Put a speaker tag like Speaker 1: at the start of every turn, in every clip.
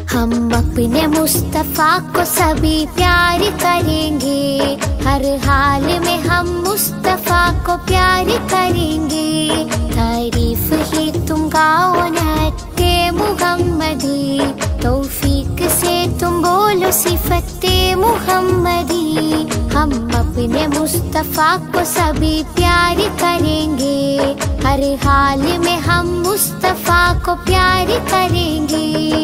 Speaker 1: हम अपने मुस्तफा को सभी प्यार करेंगे हर हाल में हम मुस्तफा को प्यार करेंगे तारीफ ही तुम गाओ नते मुहम्मदी तौफीक से तुम बोलो सिफते मुहम्मदी हम अपने मुस्तफा को सभी प्यार करेंगे हर हाल में हम मुस्तफा को प्यार करेंगे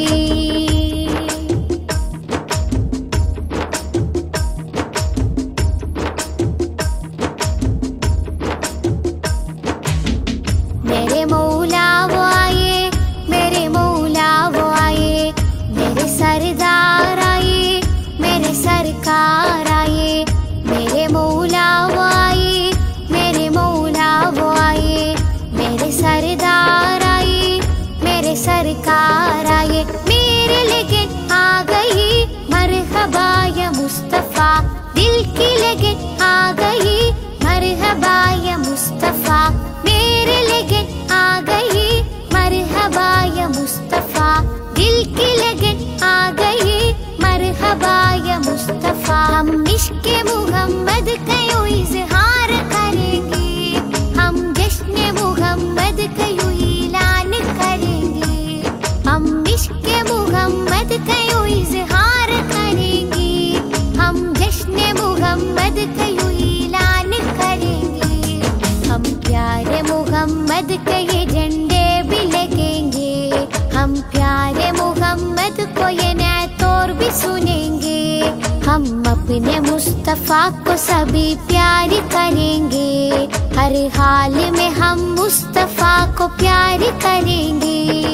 Speaker 1: मेरे मौला वो आए मेरे मौला वो आए मेरे सरदार आए मेरे सरकार आए मेरे मौला वो आए मेरे मौला वो आए मेरे सरदार आए मेरे सरकार आए मेरे लगन आ गई मरहबा या मुस्तफा दिल की लगन आ गई मरहबा या मुस्तफा मेरे लगन आ गई मरहबा या मुस्तफा दिल की लगन आ गई मरहबा या मुस्तफा हम इश्क मुहम्मद का यूं इजहार करेंगे हम जश्न मुहम्मद का यूं ऐलान करेंगे हम इश्क मुहम्मद का यूं इजहार करेंगे हम जश्न मुहम्मद का यूं ऐलान करेंगे हम प्यारे मुहम्मद के ये झंडे भी लगेंगे हम प्यारे मुहम्मद को ये नैतोर भी सुनेंगे हम अपने मुस्तफा को सभी प्यार करेंगे हर हाल में हम मुस्तफा को प्यार करेंगे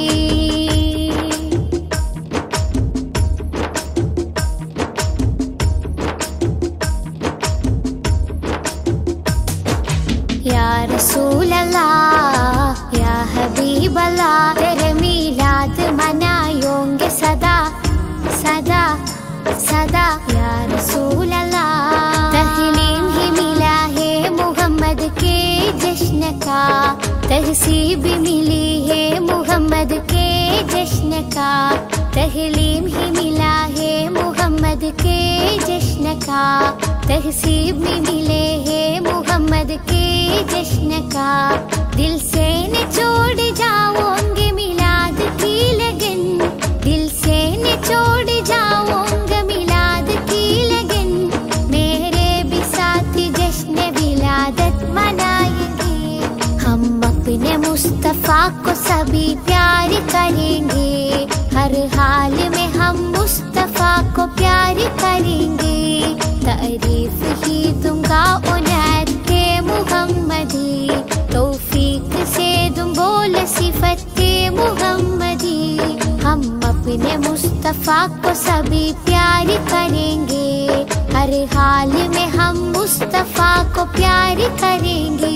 Speaker 1: या रसूल अल्लाह या हबीब अल्लाह तेरे मीलाद मनायोंगे सदा सदा सदा या रसूल अल्लाह तहलीम ही मिला है मोहम्मद के जश्न का तहसीब मिली है मोहम्मद के जश्न का तहलीम ही मिला है मोहम्मद के जश्न का तहसीब में मिले है मोहम्मद के जश्न का दिल से निचोड़ जाओगे मिलाद की लगन दिल से निचोड़ जाओगे मिलाद की लगन मेरे भी साथी जश्न विलादत मनाएंगे हम अपने मुस्तफा को सभी प्यार करेंगे हर हाल में हम मुस्तफा को प्यार करेंगे तारीफ ही दूंगा उनते मुहम्मदी तौफीक से तुम बोल सिफते मुहम्मदी हम अपने मुस्तफा को सभी प्यार करेंगे हर हाल में हम मुस्तफा को प्यार करेंगे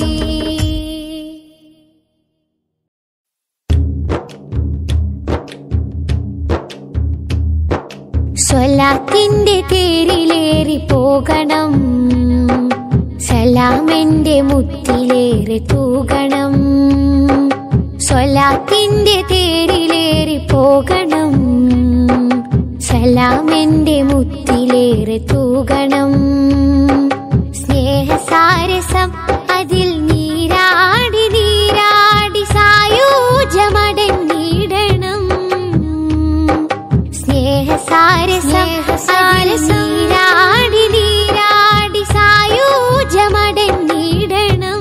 Speaker 1: സ്വലാത്തിന്റെ തേരിലേറി പോകണം സലാമെന്റെ മുത്തിലേറി തൂകണം സ്വലാത്തിന്റെ തേരിലേറി പോകണം സലാമെന്റെ മുത്തിലേറി തൂകണം സ്നേഹസാരസം അതിൽ നീരാടി നീരാടി സായൂജമടങ്ങിടണം സ്നേഹസാരസം നീരാടി നീരാടി സായൂജമടങ്ങിടണം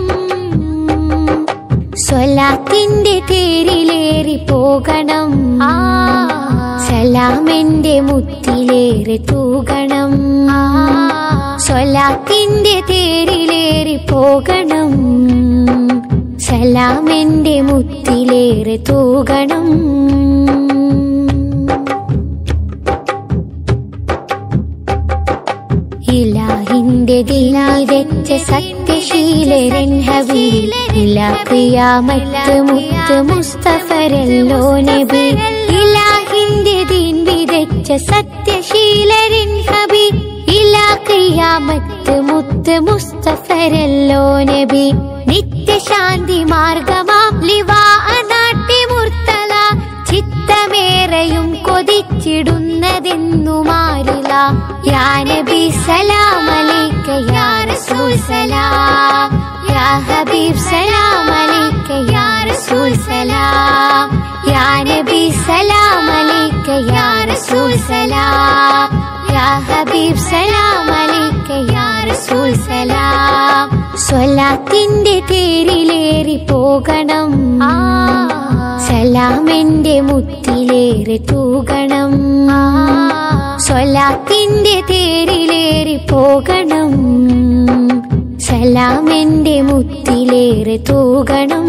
Speaker 1: സ്വലാത്തിന്റെ തേരിലേറി പോകണം സലാമെന്റെ മുത്തിലേറി തൂകണം സ്വലാത്തിന്റെ തേരിലേറി പോകണം സലാമെന്റെ മുത്തിലേറി തൂകണം ഇലാഹിന്റെ ദിനാതെച്ച സത്യശീലരൻ ഹബീൽ ഇലാ ഖിയാമത്ത് മുത്ത് മുസ്തഫരല്ലോ നബി ഇലാഹിന്റെ ദീൻ വിതച്ച സത്യശീലരൻ ഹബീൽ ഇലാ ഖിയാമത്ത് മുത്ത് മുസ്തഫരല്ലോ നബി നിത്യശാന്തി മാർഗമാം ലിവാ നാട്ടി മുർത്തല ചിത്തമേറെ എത്രയും കൊതിച്ചിടുന്നതെന്നു മാറില്ല യാ നബി സലാം അലൈക്ക യാ റസൂൽ സലാം യാ ഹബീബ് സലാം അലൈക്ക യാ റസൂൽ സലാം യാ നബി സലാം അലൈക്ക യാ റസൂൽ സലാം യാ ഹബീബ് സലാം അലൈക്ക യാ റസൂൽ സലാം സ്വലാത്തിന്റെ തേരിലേറി പോകണം സലാമെന്റെ മുത്തിലേറി തൂകണം സ്വലാത്തിന്റെ തേരിലേറി പോകണം സലാമെന്റെ മുത്തിലേറി തൂകണം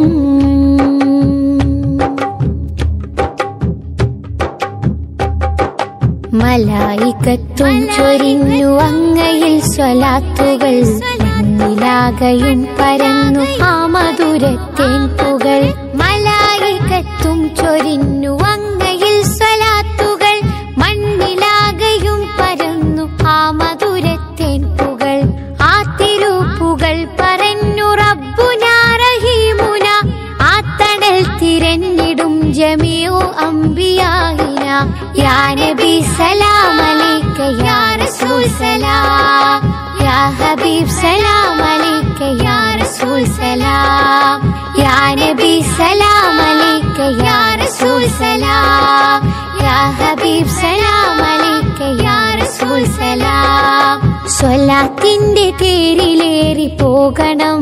Speaker 1: മലായിക്കത്തും ചൊരിഞ്ഞു അങ്ങയിൽ സ്വലാത്തുകൾ മണ്ണിലാകയും പരന്നു ആ മധുരത്തേൻ പുകൾ മലായിക്കത്തും ചൊരിഞ്ഞു അങ്ങയിൽ സ്വലാത്തുകൾ മണ്ണിലാകയും പരന്നു ആ മധുരത്തേൻ പുകൾ ആ തിരുപ്പുകൾ പറഞ്ഞു റബ്ബുന റഹീമുന ആ തണൽ തിരഞ്ഞിടും ജമിയോ അംബിയാഹിന യാ നബി സലാം അലൈക്ക യാ റസൂൽ സലാം യാ ഹബീബ് സലാം അലൈക്ക യാ റസൂൽ സലാം യാ നബി സലാം അലൈക്ക യാ റസൂൽ സലാം യാ ഹബീബ് സലാം അലൈക്ക യാ റസൂൽ സലാം സ്വലാത്തിന്റെ തേരിലേറി പോകണം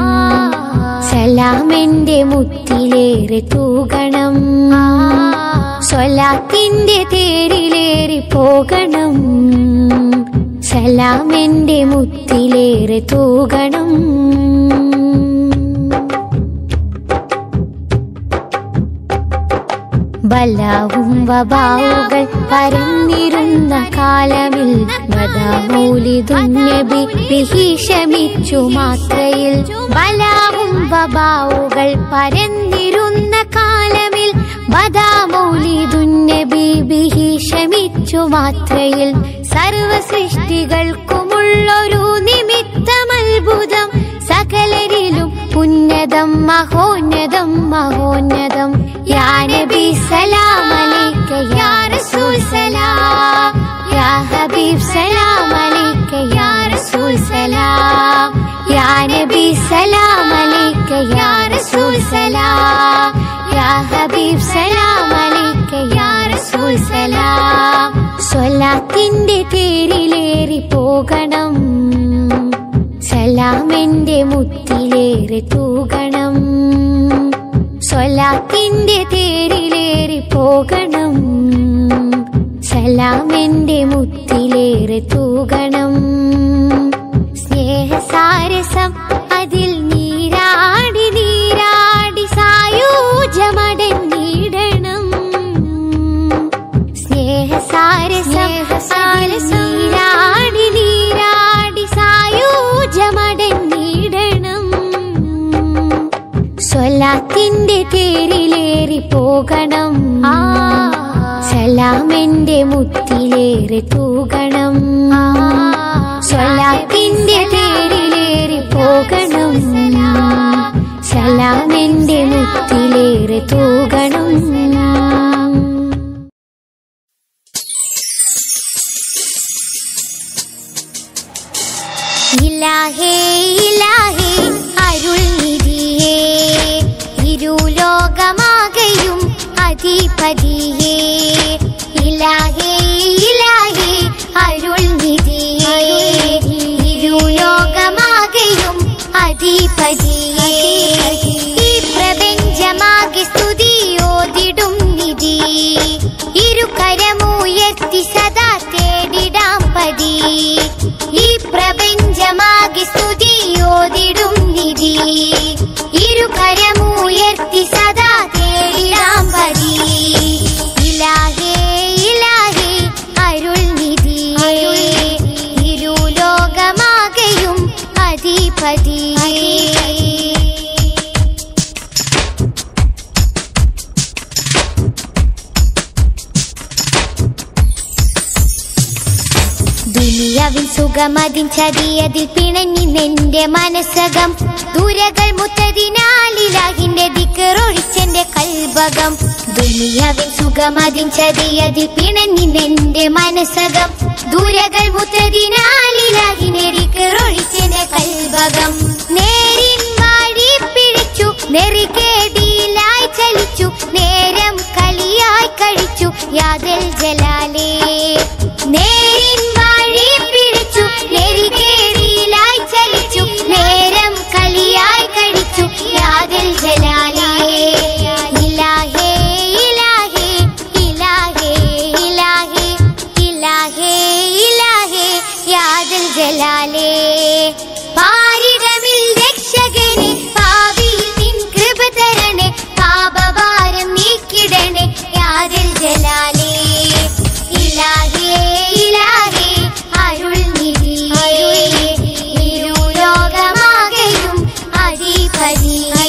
Speaker 1: സലാമെന്റെ മുത്തിലേറി തൂകണം സ്വലാത്തിന്റെ തേരിലേറി പോകണം സലാമെന്റെ മുത്തിലേറി തൂകണം ബലാവും വബാവുകൾ പരന്നിരുന്ന കാലമിൽ ബദാമൂലിതുന്നബി വിഹീഷമിച്ചു മാത്രയിൽ ബലാവും വബാവുകൾ പരന്നിരുന്ന കാലമിൽ ബദാമൂലിതുന്നബി വിഹീഷമിച്ചു മാത്രയിൽ സർവ സൃഷ്ടികൾക്കുമുള്ളൊരു നിമിത്തമത്ഭുതം സകലരിലും ഉന്നതം മഹോന്നതം മഹോന്നതം യാ നബി സലാം അലൈക്ക യാ റസൂൽ സലാം യാ ഹബീബ് സലാം അലൈക്ക യാ റസൂൽ സലാം യാ നബി സലാം അലൈക്ക യാ റസൂൽ സലാം യാ ഹബീബ് സലാം അലൈക്ക യാ റസൂൽ സലാം സ്വലാത്തിന്റെ തേരിലേറി പോകണം സലാമെന്റെ മുത്തിലേറി തൂകണം സ്വലാത്തിന്റെ തേരിലേറി പോകണം സലാമെന്റെ മുത്തിലേറി തൂകണം സ്നേഹസാരസം അതിൽ നീരാടി നീരാടി സായൂജമടങ്ങിടണം സ്നേഹസാരസം നീരാടി നീരാടി സായൂജമടങ്ങിടണം സ്വലാത്തിന്റെ തേരിലേറി പോകണം സലാമെന്റെ മുത്തിലേറി തൂകണം സ്വലാത്തിന്റെ തേരിലേറി പോകണം സലാമെന്റെ മുത്തിലേറി തൂകണം ഇലാഹേ ഇലാഹേ അരുൾ നിധിയേ ഇരുലോകമാകെയും അധിപതിയേ ഇലാഹേ ഇലാഹേ അരുൾ നിധിയേ ഇരുലോകമാകെയും അധിപതിയേ ഈ പ്രപഞ്ചമാകെ സ്തുതിയോതിടും നിധി ഇരുകരമുയർത്തി സദാ തേടിടാം പതി ഈ പ്രപഞ്ചമാകെ സ്തുതിയോതിടും നിധി ഇരുകരമുയർത്തി സദാ തേടിടാം പതി ഇലാഹേ ഇലാഹേ അരുൾ നിധി ഇരുലോകമാകെയും അധിപതിയേ ദുനിയവിൻ സുഖമതിൻ ചതിയതിൽ പിണങ്ങി നിന്റെ മനസ്സകം ദൂരകൾ മുത്തതിനാലിലാഹിന്റെ ദിക്കറൊഴിച്ചെന്റെ കൽബകം ദുനിയാവിൻ സുഖമതിൻ ചതിയതിൽ പിണങ്ങി നിന്റെ മനസ്സകം ദൂരകൾ മുത്തതിനാലിലാകിനെറിക്കൊഴിച്ചെന്റെ കൽവകം നേരിൻ വാഴി പിഴച്ചു നെറികേടിയിലായി ചലിച്ചു നേരം കളിയായി കഴിച്ചു യാതൽ ജലാലേ നേരിൻ വാഴി പിഴച്ചു നെറികേടിയിലായി ചലിച്ചു നേരം കളിയായി കഴിച്ചു യാതൽ ജലാലേ ഇലാഹേ ഇലാഹേ ഇലാഹേ ഇലാഹേ ഇലാഹേ ഇലാഹേ യാദൽ ജലാലേ പാരിടമിൽ രക്ഷകനെ ഭാവിയിൽ നിൻ കൃപ തരണേ പാപഭാരം നീക്കിടണേ യാദൽ ജലാലേ ഇലാഹേ ഇലാഹേ അരുൾ നിധിയേ ഇരുലോകമാകെയും അധിപതിയേ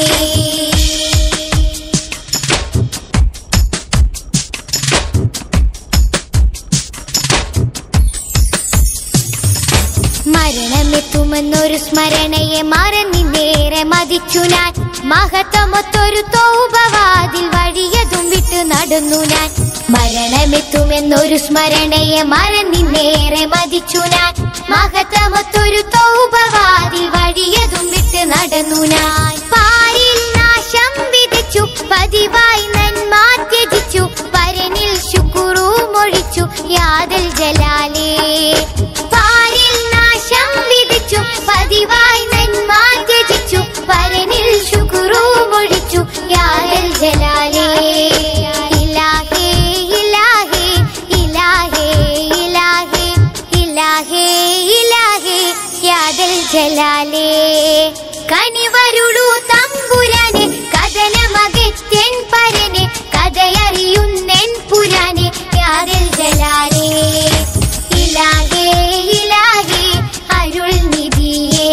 Speaker 1: മരണമെത്തുമെന്നൊരു സ്മരണയെ മറന്നി നേരെ മതിച്ചു ഞാൻ മഹത്വമൊത്തൊരു തൗപവാതിൽ വഴിയതും വിട്ടു നടന്നു ഞാൻ മരണമെത്തുമെന്നൊരു സ്മരണയെ മറന്നി നേരെ മതിച്ചു ഞാൻ മഹത്വമൊത്തൊരു തൗപവാതിൽ വഴിയതും വിട്ട് നടന്നു ഞാൻ പാരിൽ നാശം വിതച്ചു പതിവായി നന്മ ത്യജിച്ചു പരനിൽ ശുക്രു മൊഴിച്ചു യാദൽ ജലാലേ പാരിൽ നാശം വിധിച്ചു പതിവായി നന്മ ത്യജിച്ചു പരനിൽ ശുക്രു മൊഴിച്ചു യാദൽ ജലാലേ ഇലാഹേ ഇലാഹേ ഇലാഹേ ഇലാഹേ ഇലാഹേ ഇലാഹേ യാദൽ ജലാലേ കനിവരുളു തമ്പുരാനെ കഥനമകറ്റൻ പരനെ കഥയറിയുന്നെൻ പുരാനെ യാദൽ ജലാലേ ഇലാഹേ ഇലാഹേ അരുൾ നിധിയേ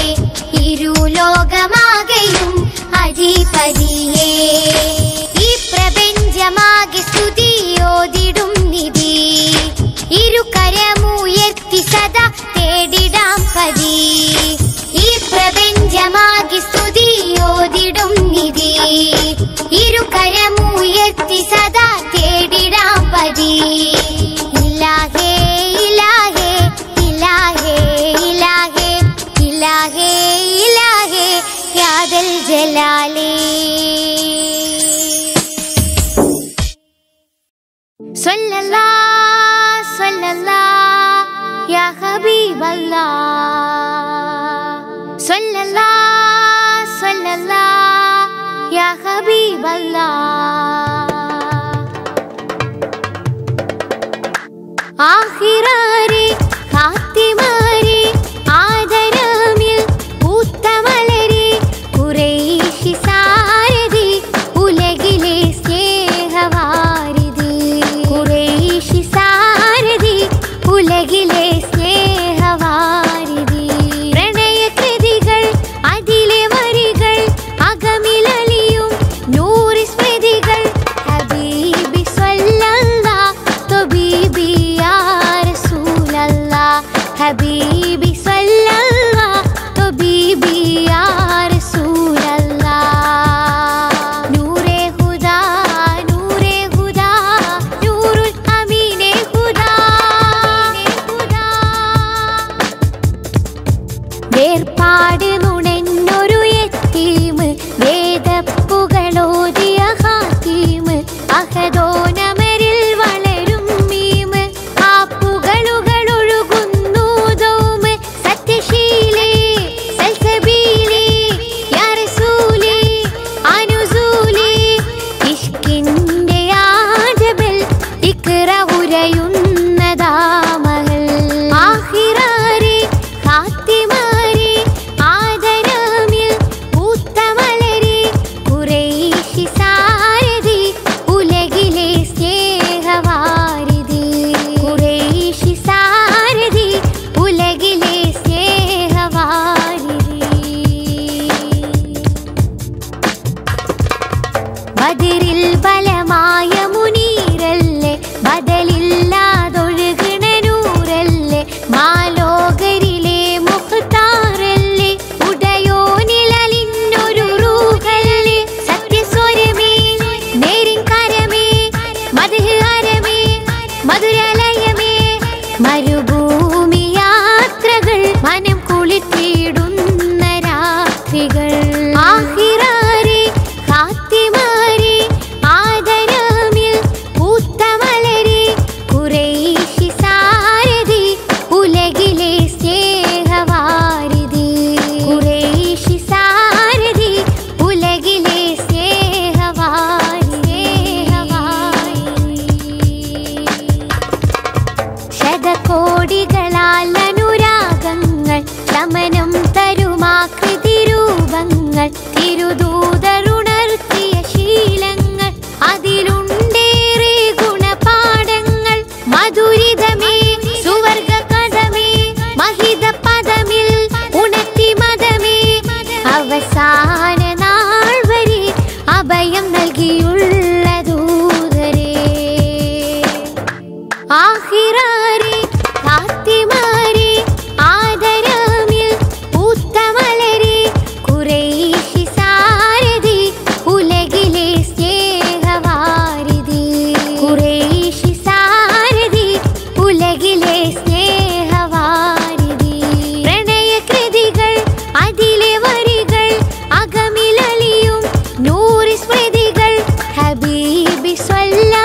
Speaker 1: ഇരുലോകമാകെയും അധിപതിയേ ഈ പ്രപഞ്ചമാകെ സ്തുതിയോതിടും നിധി ഇരുകരമുയർത്തി സദാ തേടിടാം പതി ഈ പ്രപഞ്ചമാകെ സ്തുതിയോതിടും നിധി ഇരുകരമുയർത്തി സദാ തേടിടാം പതി ഇലാഹേ ഇലാഹേ ഇലാഹേ ഇലാഹേ ഇലാഹേ ഇലാഹേ യാദൽ ജലാലേ സ്വല്ലല്ലാ സ്വല്ലല്ലാ യാ ഹബീബല്ലാ സ്വല്ലല്ലാ സ്വല്ലല്ലാ യാ ഹബീബല്ലാ ആഹിറാരെ ഫാത്തിമാരെ ആദരമിൽ പൂത്തമലരെ കുറേശി സാരഥി ഉലകിലെ സ്നേഹവാരിധി കുറേശി സാരഥി ഉലകിലെ സ്നേഹവാരിധി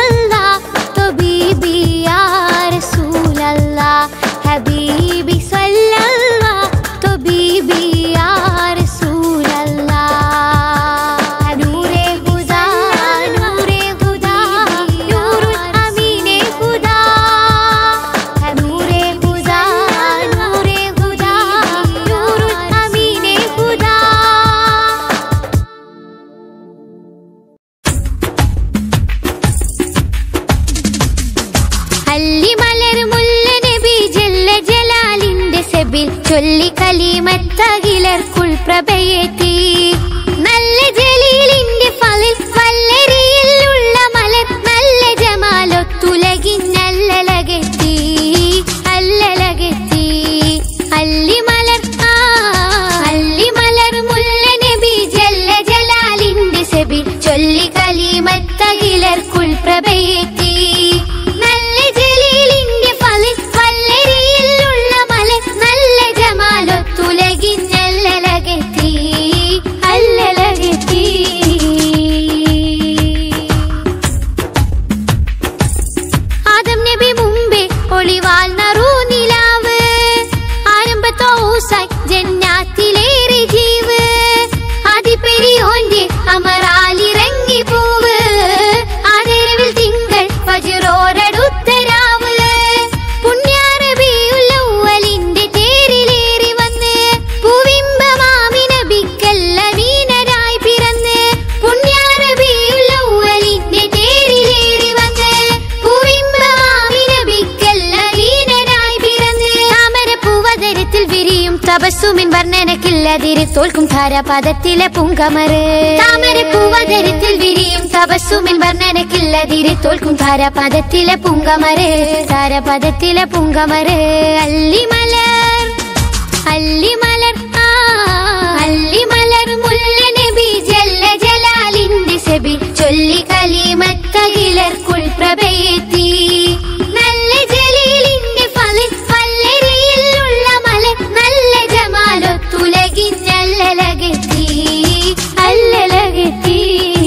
Speaker 1: الله طبيبي يا رسول الله حبيبي صلى الله طبيبي يا رسول الله نور هدى نور هدى نور الأمين هدى نور هدى نور هدى نور الأمين هدى അല്ലിമലർ മുല്ല നബി ജല്ല ജലാലിന്റെ സെബിൽ ചൊല്ലി കലിമത്തകിലർക്കുൾ പ്രഭയെത്തി നല്ല ജലീലിന്റെ ഫലിൽ വല്ലരിയിലുള്ള മലർ നല്ല ജമാലൊത്തുലകിന്നല്ലലകെത്തി അല്ലലകെത്തി അല്ലിമലർ ആ അല്ലിമലർ മുല്ല നബി ജല്ല ജലാലിന്റെ സെബിൽ ചൊല്ലി കലിമത്തകിലർക്കുൾ പ്രഭയെത്തി നല്ല ജലീലിന്റെ ഫലിൽ വല്ലരിയിലുള്ള മലർ നല്ല ജമാലൊത്തുലകിന്നല്ലലകെത്തി അല്ലലകെത്തി ആദം നബി മുമ്പേ ഒളിവാൽ നറു നിലാവ് ആരംഭത്തോസായി ജന്നാത്തിലേറി ജീവ് ആദിപ്പെരിയോന്റെ അമറാലിറങ്ങി പൂവ് ആദരവിൽ തിങ്കൾ ഫജറോടടുത്തരാവ് പുണ്യാറബിയുള്ളവലിന്റെ തേരിലേറി വന്ന് പൂവിമ്പമാമി നബിക്കല്ല മീനരായി പിറന്ന് പുണ്യാറബിയുള്ളവലിന്റെ തേരിലേറി വന്ന് പൂവിമ്പമാമി നബിക്കല്ല മീനരായി പിറന്ന് താമരപ്പൂവതരത്തിൽ വിരിയും തപസ്സുമിൻ വർണ്ണനക്കില്ലതിരി തോൽക്കും ധാരാപദത്തിലെ പുങ്കമറ് താമരപ്പൂവതരത്തിൽ വിരിയും തപസ്സുമിൻ വർണ്ണനക്കില്ലതിരി തോൽക്കും ധാരാപദത്തിലെ പുങ്കമറ് ധാരാപദത്തിലെ പുങ്കമറ് അല്ലിമലർ അല്ലിമലർ ആ അല്ലിമലർ മുല്ല നബി ജല്ല ജലാലിന്റെ സെബിൽ ചൊല്ലി കലിമത്തകിലർക്കുൾ പ്രഭയെത്തി നല്ല ജലീലിന്റെ ഫലിൽ വല്ലരിയിലുള്ള മലർ നല്ല ജമാലൊത്തുലകിന്നല്ലലകെത്തി അല്ലലകെത്തി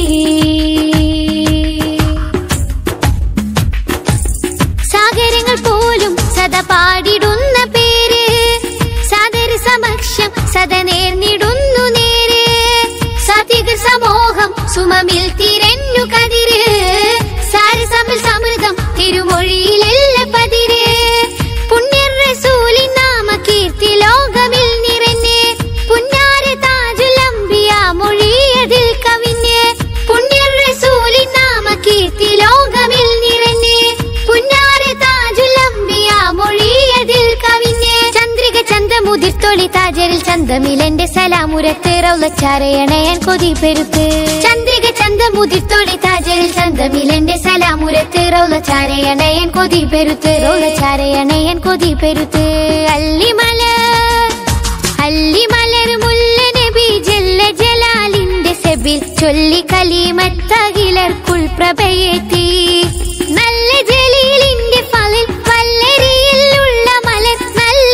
Speaker 1: സാഗരങ്ങൾ പോലും സദാ പാടിടുന്ന പേര് സാദര സമക്ഷം സദാ നേർന്നിടുന്നു നേര് സാത്വിക സമൂഹം സുമമിൽ തിരഞ്ഞു കതിര് സാരസമിൽ സമൃദ്ധം തിരുമൊഴിയിലെല്ല പതിര് പുണ്യർ റസൂലിൻ നാമ കീർത്തി ലോകമിൽ നിറഞ്ഞ് പുന്നാര താജുലംബിയ മൊഴിയതിൽ കവിഞ്ഞ് പുണ്യർ റസൂലിൻ നാമ കീർത്തി ലോകമിൽ നിറഞ്ഞ് പുന്നാര താജുലംബിയ മൊഴിയതിൽ കവിഞ്ഞ് ചന്ദ്രിക ചന്തമുതിർത്തൊളി താജരിൽ ചന്തമിലെന്റെ സലാമുരത്ത് റൗലച്ചാരയണയൻ കൊതി പെരുത്ത് ചന്ദ്രിക ചന്തമുതിർത്തൊളി താജരിൽ ചന്തമിലെന്റെ സലാമുരത്ത് റൗലച്ചാരയണയൻ കൊതി പെരുത്ത് റൗലച്ചാരയണയൻ കൊതി പെരുത്ത് അല്ലിമലർ അല്ലിമലർ മുല്ല നബി ജല്ല ജലാലിന്റെ സെബിൽ ചൊല്ലി കലിമത്തകിലർക്കുൾ പ്രഭയെത്തി നല്ല ജലീലിന്റെ ഫലിൽ വല്ലരിയിലുള്ള മലർ നല്ല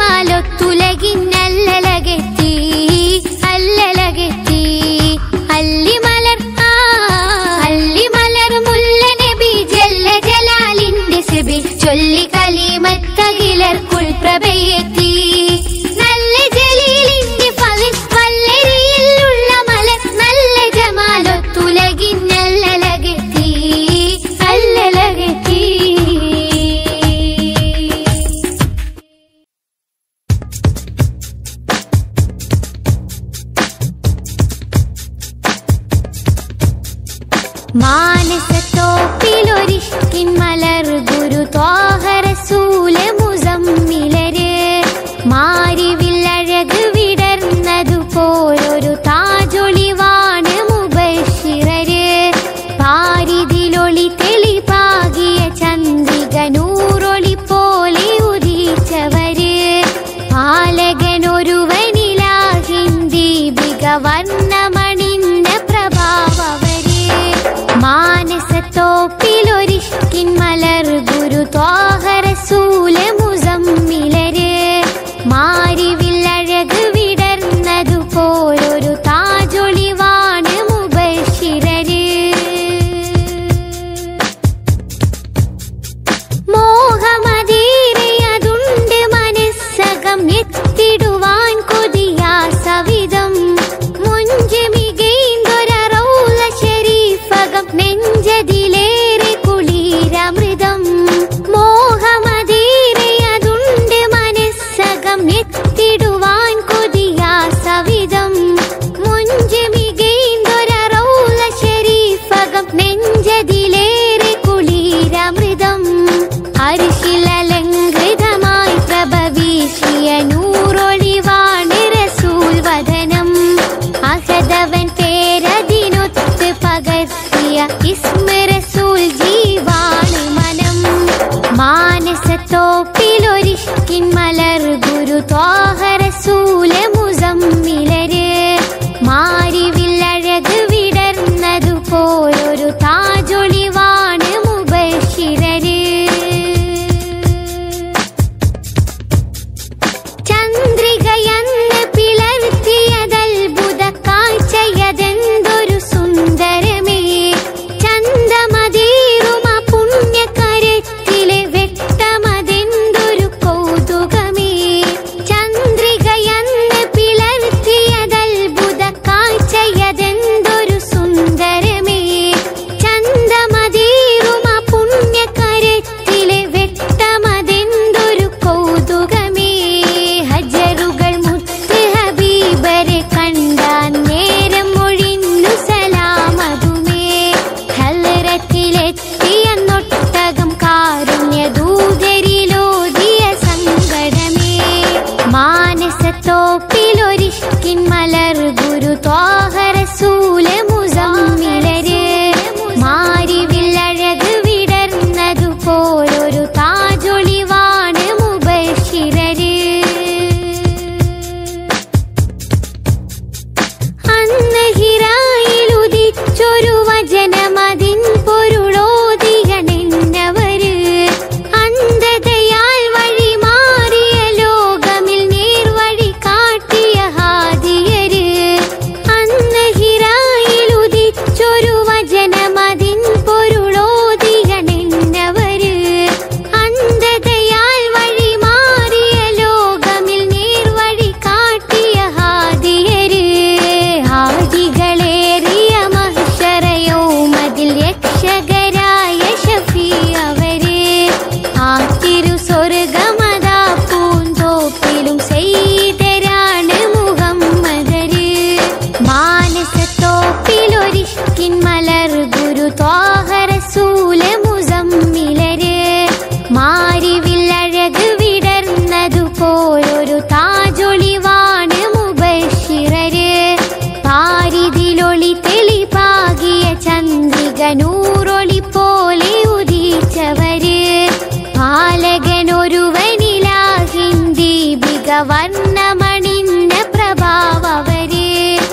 Speaker 1: ജമാലൊത്തുലകിന്നല്ലലകെത്തി അല്ലലകെത്തി അല്ലിമലർ ആ അല്ലിമലർ മുല്ല നബി ജല്ല ജലാലിന്റെ സെബിൽ ചൊല്ലി കലിമത്തകിലർക്കുൾ പ്രഭയെത്തി നല്ല ജലീലിന്റെ ഫലിൽ വല്ലരിയിലുള്ള മലർ നല്ല ജമാലൊത്തുലകിന്നല്ലലകെത്തി അല്ലലകെത്തി മാനസത്തോപ്പിലൊരിഷ്കിൻ മലർ ഗുരു ത്വാഹരസൂല മുസമ്മിലര് മാരിവില്ലഴക് വിടർന്നതുപോലൊരു താജൊളിവാണ് മുബഷിറര് പാരിതിലൊളി തെളിപാകിയ ചന്ദ്രിക നൂറൊളി പോലെ ഉദിച്ചവര് പാലകനൊരുവനിലാഹിൻ ദീപിക വർണ്ണമണിന്ന പ്രഭാവവര് മാനസത്തോപ്പിലൊരിഷ്കിൻ മലർ ഗുരു ത്വാഹരസൂല മുസമ്മിലര് മാരിവില്ലഴക് വിടർന്നതുപോലൊരു താജൊളിവാണ് മുബഷിറര് മാനസത്തോപ്പിലൊരിഷ്കിൻ മലർ ഗുരു ത്വാഹരസൂല മുസമ്മിലര് മാരിവില്ലഴക് വിടർന്നതുപോലൊരു താജൊളിവാണ് മുബഷിരര് ചന്ദ്രികയന്ന് പിളർത്തിയതത്ഭുത കാഴ്ചയതെന്തൊരു സുന്ദരമേ ചന്തമതീറുമ പുണ്യകരത്തിലെ വെട്ടമതെന്തൊരു കൗതുകമേ ചന്ദ്രികയന്ന് പിളർത്തിയതത്ഭുത കാഴ്ചയതെന്തൊരു സുന്ദരമേ ചന്തമതീറുമ പുണ്യകരത്തിലെ വെട്ടമതെന്തൊരു കൗതുകമേ ഹജറുകൾ മുത്ത് ഹബീബരെ കണ്ടാൻ നേരം ഒഴിഞ്ഞു സലാമതുമേ ഹലറത്തിലെത്തിയ നൊട്ടകം കാരുണ്യ ദൂതരിലോതിയ സങ്കടമേ മാനസത്തോപ്പിലൊരിഷ്കിൻ മലർ ഗുരു ത്വാഹരസൂല മുസമ്മിലര് മാരിവില്ലഴക് വിടർന്നതുപോലൊരു താജൊളിവാണ് മുബഷിരര് അന്ന് ഹിറായിൽ ഉദിച്ചൊരു വചനമതിൻ പൊരുളോതികണെന്നവര് അന്ധതയാൽ വഴി മാറിയ ലോകമിൽ നേർവഴി കാട്ടിയ ഹാദിയര് അന്ന് ഹിറായിൽ ഉദിച്ചൊരു വചനമതിൻ പൊരുളോതികണെന്നവര് അന്ധതയാൽ വഴി മാറിയ ലോകമിൽ നേർവഴി കാട്ടിയ ഹാദിയര് ഹാദികളേറിയ മഹ്ശറയൗമതിൽ രക്ഷകരായ ഷഫീ അവര് ആ തിരു സ്വർഗമതാ പൂന്തോപ്പിലും സെയ്തരാണ് മുഹമ്മദര് മാനസത്തോപ്പിലൊരിഷ്കിൻ മലർ ഗുരു ത്വാഹരസൂല മുസമ്മിലര് മാരിവില്ലഴക് വിടർന്നതുപോലൊരു താജൊളിവാണ് മുബഷിറര് പാരിതിലൊളി തെളിപാകിയ ചന്ദ്രിക നൂറൊളി പോലെ ഉദിച്ചവര് പാലകനൊരുവനിലാഹിൻ ദീപിക വർണ്ണമണിഞ്ഞ പ്രഭാവവര്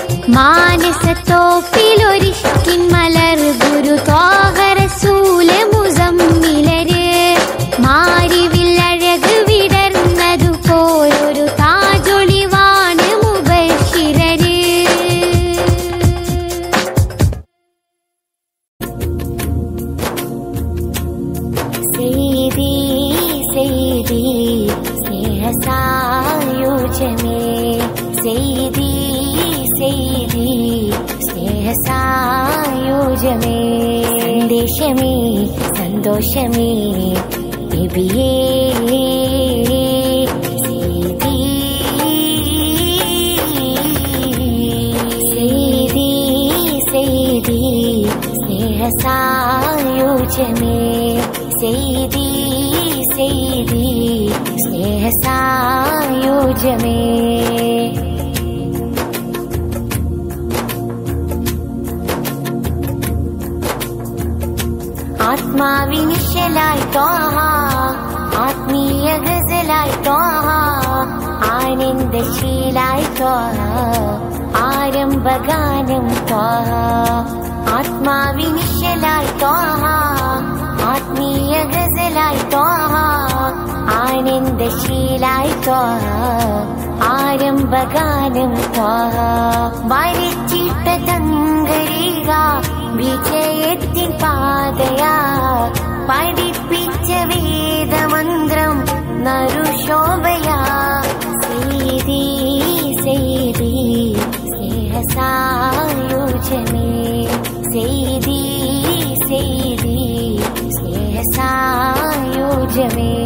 Speaker 1: മാനസത്തോപ്പിലൊരിഷ്കിൻ മലർ ഗുരു ത്വാഹരസൂല മുസമ്മിലര് മാരിവില്ലഴക് വിടർന്നതുപോലൊരു താജൊളിവാണ് മുബഷിരര്
Speaker 2: സെയ്തി സെയ്തി സ്നേഹസായോജമേ സെയ്തി സെയ്തി സ്നേഹസായോജമേ സന്ദേശമേ സന്തോഷമേ നബിയേ സെയ്തി സെയ്തി സെയ്തി സ്നേഹസായോജമേ സെയ്തി സെയ്തി സ്നേഹസായോജമേ ആത്മാവിനിശലായി ത്വാഹ ആത്മീയ ഗസലായി ത്വാഹ ആനന്ദശീലായി ത്വാഹ ആരംഭഗാനം ത്വാഹ ആത്മാവിനിശലായി ത്വാഹ ആത്മീയ ഗസലായി ത്വാഹ ആനന്ദശീലായി ത്വാഹ ആരംഭഗാനം ത്വാഹ വരച്ചിട്ട തങ്കരിക വിജയത്തിൻ പാതയാ പഠിപ്പിച്ച വേദമന്ത്രം നരുശോഭയാ സെയ്തി സെയ്തി സ്നേഹസായോജമേ സെയ്തി സെയ്തി സ്നേഹസായോജമേ